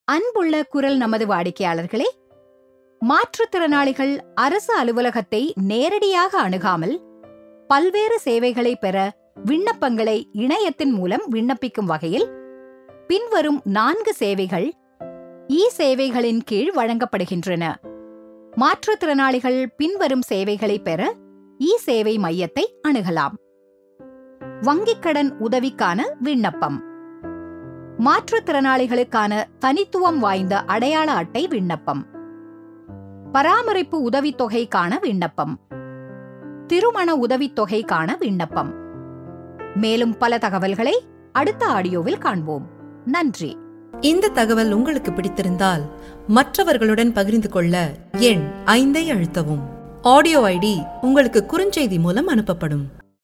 அன்புள்ள குரல் நமது வாடிக்கையாளர்களே மாற்றுத்திறனாளிகள் அரசு அலுவலகத்தை நேரடியாக அணுகாமல் பல்வேறு சேவைகளை பெற விண்ணப்பங்களை இணையத்தின் மூலம் விண்ணப்பிக்கும் வகையில் பின்வரும் நான்கு சேவைகள் இ சேவைகளின் கீழ் வழங்கப்படுகின்றன மாற்றுத்திறனாளிகள் பின்வரும் சேவைகளை பெற இ சேவை மையத்தை அணுகலாம் வங்கிக் கடன் உதவிக்கான விண்ணப்பம் மாற்றுத்திறனாளிகளுக்கான தனித்துவம் வாய்ந்த அடையாள அட்டை விண்ணப்பம் பராமரிப்பு உதவித்தொகைக்கான விண்ணப்பம் திருமண உதவித்தொகைக்கான விண்ணப்பம் மேலும் பல தகவல்களை அடுத்த ஆடியோவில் காண்போம் நன்றி இந்த தகவல் உங்களுக்கு பிடித்திருந்தால் மற்றவர்களுடன் பகிர்ந்து கொள்ள எண் ஐந்தை அழுத்தவும் ஆடியோ ஐடி உங்களுக்கு குறுஞ்செய்தி மூலம் அனுப்பப்படும்